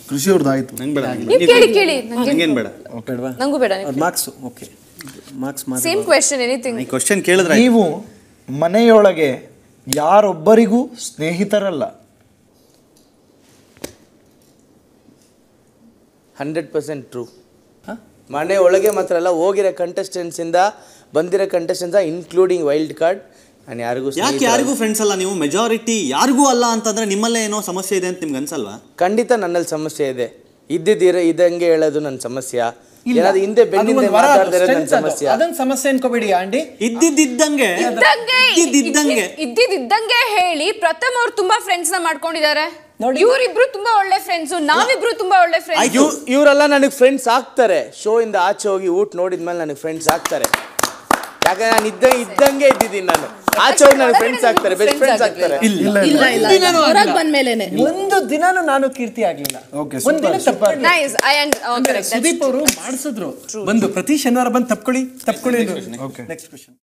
ಕೃಷಿ ಅವ್ರದ್ದು ಆಯ್ತು ನಂಗೆ ಬೇಡ ನೀವು ಕೇಳಿ ಕೇಳಿ ನಂಗೆ ನಂಗೇನು ಬೇಡ ಬೇಡವಾ ನಂಗೂ ಬೇಡ ಅದು ಮಾರ್ಕ್ಸ್ ಓಕೆ ಮಾರ್ಕ್ಸ್ ಮಾತ್ರ ಸೇಮ್ ಕ್ವೆಶನ್ ಎನಿಥಿಂಗ್ ಈ ಕ್ವಶನ್ ಕೇಳಿದ್ರೆ ನೀವು ಮನೆಯೊಳಗೆ ಯಾರೊಬ್ಬರಿಗೂ ಸ್ನೇಹಿತರಲ್ಲ ಹಂಡ್ರೆಡ್ ಪರ್ಸೆಂಟ್ ಟ್ರೂ ಮನೆ ಒಳಗೆ ಮಾತ್ರ ಅಲ್ಲ ಹೋಗಿರೋ contestants ಇಂದ ಬಂದಿರೋ contestants ಇನ್ಕ್ಲೂಡಿಂಗ್ ವೈಲ್ಡ್ ಕಾರ್ಡ್ ನಾನು ಯಾರಿಗೂ ಯಾಕೆ ಸ್ನೇಹಿತರ- ಯಾರಿಗೂ ಫ್ರೆಂಡ್ಸ್ ಅಲ್ಲ ನೀವು ಮೆಜಾರಿಟಿ ಯಾರಿಗೂ ಅಲ್ಲ ಅಂತಂದ್ರೆ ನಿಮ್ಮಲ್ಲೇ ಏನೋ ಸಮಸ್ಯೆ ಇದೆ ಅಂತ ನಿಮ್ಗೆ ಅನ್ಸಲ್ವಾ ಖಂಡಿತ ನನ್ನಲ್ಲಿ ಸಮಸ್ಯೆ ಇದೆ ಇದ್ದಿದ್ದೀರ ಇದಂಗೆ ಹೇಳೋದು ನನ್ನ ಸಮಸ್ಯೆ ಏನಾದ್ರು ಹಿಂದೆ ಬೆನ್ನಿಂದೆ ಮಾತಾಡ್ದಿರೋದು ನನ್ನ ಸಮಸ್ಯೆ ಅದನ್ನ ಸಮಸ್ಯೆ ಅನ್ಕೋಬೇಡಿ ಆಂಟಿ ಇದ್ದಿದ್ದಂಗೆ ಇದ್ದಂಗೆ ಇದ್ದಿದ್ದಂಗೆ ಇದ್ದಿದ್ದಂಗೆ ಹೇಳಿ ಪ್ರಥಮ್ ಅವ್ರು ತುಂಬಾ ಫ್ರೆಂಡ್ಸ್ ನ ಮಾಡ್ಕೊಂಡಿದ್ದಾರೆ ಇವ್ರಿಬ್ರು ತುಂಬಾ ಒಳ್ಳೆ ಫ್ರೆಂಡ್ಸ್ ನಾವಿಬ್ರು ತುಂಬಾ ಒಳ್ಳೆ ಫ್ರೆಂಡ್ಸ್ ಇವ್ ಇವರೆಲ್ಲ ನನಗೆ ಫ್ರೆಂಡ್ಸ್ ಆಗ್ತಾರೆ ಶೋ ಇಂದ ಆಚೆ ಹೋಗಿ ಊಟ ನೋಡಿದ್ಮೇಲೆ ನನಗೆ ಫ್ರೆಂಡ್ಸ್ ಆಗ್ತಾರೆ ಯಾಕಂದ್ರೆ ನಾನು ಇದ್ದ ಇದ್ದಂಗೆ ಇದ್ದಿದ್ದೀನಿ ನಾನು ಆಚೆ ಹೋಗಿ ನನಗೆ ಫ್ರೆಂಡ್ಸ್ ಆಗ್ತಾರೆ ಬೆಸ್ಟ್ ಫ್ರೆಂಡ್ಸ್ ಆಗ್ತಾರೆ ಇಲ್ಲ ಇಲ್ಲ ಹೊರಗೆ ಬಂದ್ಮೇಲೆನೆ ಒಂದು ದಿನಾನು ನಾನು ಕೀರ್ತಿ ಆಗ್ಲಿಲ್ಲ Okay, ಒಂದಿನ ತಪ್ಪ nice I and correct Sudeep ಅವರು ಮಾಡಿಸಿದ್ರು ಬಂದು ಪ್ರತಿ ಶನಿವಾರ ಬಂದು ತಪ್ಕೊಳ್ಳಿ ತಪ್ಕೊಳ್ಳಿ ನೆಕ್ಸ್ಟ್ ಕ್ವಶನ್